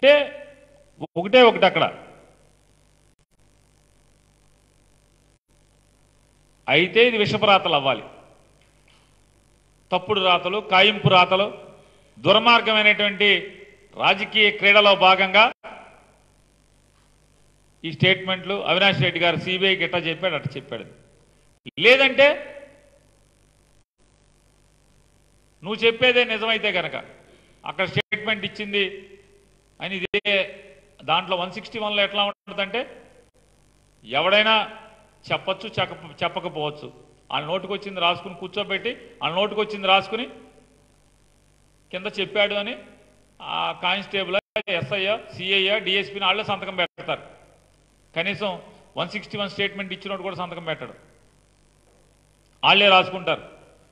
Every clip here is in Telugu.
అంటే ఒకటే ఒకటి అక్కడ అయితే ఇది విషపరాతలు అవ్వాలి తప్పుడు రాతలు కాయింపు రాతలు దుర్మార్గమైనటువంటి రాజకీయ క్రీడలో భాగంగా ఈ స్టేట్మెంట్లు అవినాష్ రెడ్డి గారు సిబిఐకి ఎట్లా చెప్పాడు అట్లా చెప్పాడు లేదంటే నువ్వు చెప్పేదే నిజమైతే కనుక అక్కడ స్టేట్మెంట్ ఇచ్చింది అని ఇదే దాంట్లో వన్ సిక్స్టీ వన్లో ఎట్లా ఉంటుందంటే ఎవడైనా చెప్పచ్చు చెప్ప చెప్పకపోవచ్చు వాళ్ళ నోటికి వచ్చింది రాసుకుని కూర్చోబెట్టి వాళ్ళ నోటికి వచ్చింది రాసుకుని కింద చెప్పాడు అని ఆ కానిస్టేబుల్ ఎస్ఐ సిఐ డిఎస్పీని వాళ్ళే సంతకం పెడతారు కనీసం వన్ సిక్స్టీ వన్ స్టేట్మెంట్ ఇచ్చినోడు కూడా సంతకం పెట్టడు వాళ్ళే రాసుకుంటారు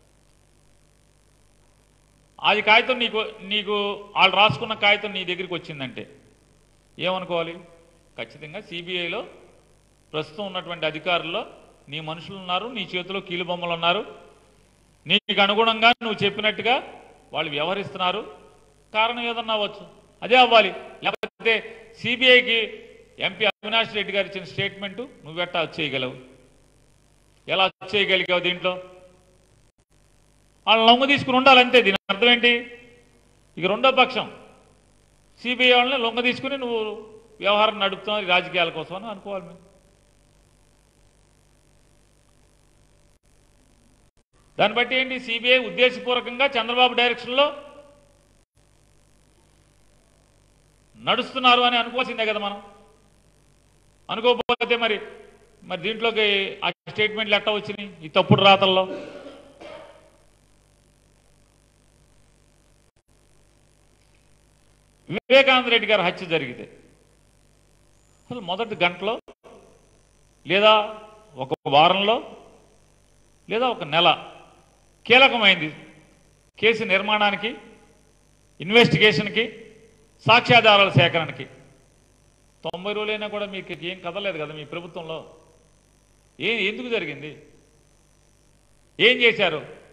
అది కాగితం నీకు నీకు వాళ్ళు రాసుకున్న కాగితం నీ దగ్గరికి వచ్చిందంటే ఏమనుకోవాలి ఖచ్చితంగా సిబిఐలో ప్రస్తుతం ఉన్నటువంటి అధికారుల్లో నీ మనుషులు ఉన్నారు నీ చేతిలో కీలుబొమ్మలు ఉన్నారు నీకు అనుగుణంగా నువ్వు చెప్పినట్టుగా వాళ్ళు వ్యవహరిస్తున్నారు కారణం ఏదన్నా అవ్వచ్చు అదే అవ్వాలి లేకపోతే సిబిఐకి ఎంపీ అవినాష్ రెడ్డి గారు ఇచ్చిన స్టేట్మెంటు నువ్వెట్టా వచ్చేయగలవు ఎలా వచ్చేయగలిగావు దీంట్లో వాళ్ళని లొంగ తీసుకుని ఉండాలంతే దీని అర్థం ఏంటి ఇక రెండో పక్షం సిబిఐ వాళ్ళని లొంగ తీసుకుని నువ్వు వ్యవహారం నడుపుతున్నావు ఈ రాజకీయాల కోసం అని అనుకోవాలి మేము దాన్ని బట్టి ఏంటి సిబిఐ ఉద్దేశపూర్వకంగా చంద్రబాబు డైరెక్షన్లో నడుస్తున్నారు అని అనుకోవాల్సిందే కదా మనం అనుకోకపోతే మరి మరి దీంట్లోకి ఆ స్టేట్మెంట్లు ఎట్టా వచ్చినాయి ఈ తప్పుడు రాతల్లో వివేకానంద రెడ్డి గారి హత్య జరిగితే అసలు మొదటి గంటలో లేదా ఒక వారంలో లేదా ఒక నెల కీలకమైంది కేసు నిర్మాణానికి ఇన్వెస్టిగేషన్కి సాక్ష్యాధారాల సేకరణకి తొంభై రోజులైనా కూడా మీకు ఏం కదలేదు కదా మీ ప్రభుత్వంలో ఏ ఎందుకు జరిగింది ఏం చేశారు